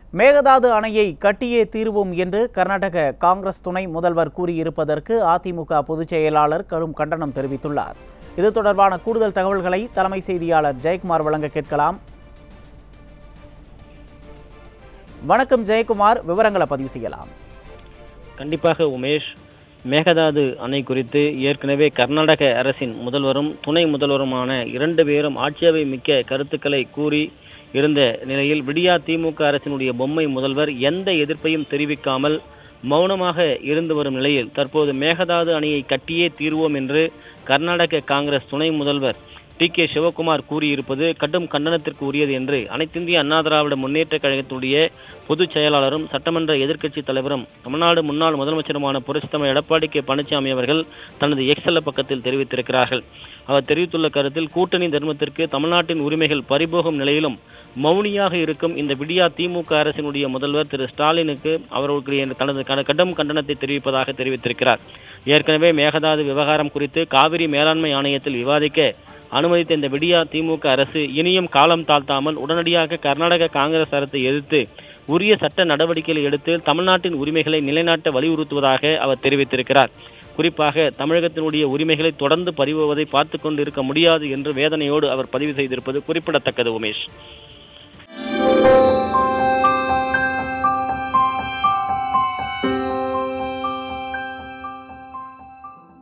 மேகதாது அணையை கட்டியே தீர்வோம் என்று கர்நாடக காங்கிரஸ் துணை முதல்வர் கூறியிருப்பதற்கு அதிமுக பொதுச் செயலாளர் கடும் கண்டனம் தெரிவித்துள்ளார் இது தொடர்பான கூடுதல் தகவல்களை தலைமை செய்தியாளர் ஜெயக்குமார் வழங்க கேட்கலாம் வணக்கம் ஜெயக்குமார் விவரங்களை பதிவு செய்யலாம் கண்டிப்பாக உமேஷ் மேகதாது அணை குறித்து ஏற்கனவே கர்நாடக அரசின் முதல்வரும் துணை முதல்வருமான இரண்டு பேரும் ஆட்சேபை மிக்க கருத்துக்களை கூறி இருந்த நிலையில் விடியா திமுக அரசினுடைய பொம்மை முதல்வர் எந்த எதிர்ப்பையும் தெரிவிக்காமல் மௌனமாக இருந்து வரும் நிலையில் தற்போது மேகதாது அணையை கட்டியே தீர்வோம் என்று கர்நாடக காங்கிரஸ் துணை முதல்வர் டி கே சிவகுமார் கூறியிருப்பது கடும் கண்டனத்திற்கு உரியது என்று அனைத்திந்திய அண்ணா திராவிட முன்னேற்றக் கழகத்துடைய பொதுச் செயலாளரும் சட்டமன்ற எதிர்க்கட்சித் தலைவரும் தமிழ்நாடு முன்னாள் முதலமைச்சருமான புரட்சித்தமிழ் எடப்பாடி கே பழனிசாமி அவர்கள் தனது எக்ஸல பக்கத்தில் தெரிவித்திருக்கிறார்கள் அவர் தெரிவித்துள்ள கருத்தில் கூட்டணி தர்மத்திற்கு தமிழ்நாட்டின் உரிமைகள் பறிபோகும் நிலையிலும் மௌனியாக இருக்கும் இந்த விடியா திமுக அரசினுடைய முதல்வர் திரு ஸ்டாலினுக்கு அவர்களுடைய தனது கட- கடும் கண்டனத்தை தெரிவிப்பதாக தெரிவித்திருக்கிறார் ஏற்கனவே மேகதாது விவகாரம் குறித்து காவிரி மேலாண்மை ஆணையத்தில் விவாதிக்க அனுமதித்த இந்த விடியா திமுக அரசு இனியும் காலம் தாழ்த்தாமல் உடனடியாக கர்நாடக காங்கிரஸ் அரசை எதிர்த்து உரிய சட்ட நடவடிக்கைகளை எடுத்து தமிழ்நாட்டின் உரிமைகளை நிலைநாட்ட வலியுறுத்துவதாக அவர் தெரிவித்திருக்கிறார் குறிப்பாக தமிழகத்தினுடைய உரிமைகளை தொடர்ந்து பறிவுவதை பார்த்து கொண்டு இருக்க முடியாது என்று வேதனையோடு அவர் பதிவு செய்திருப்பது குறிப்பிடத்தக்கது உமேஷ்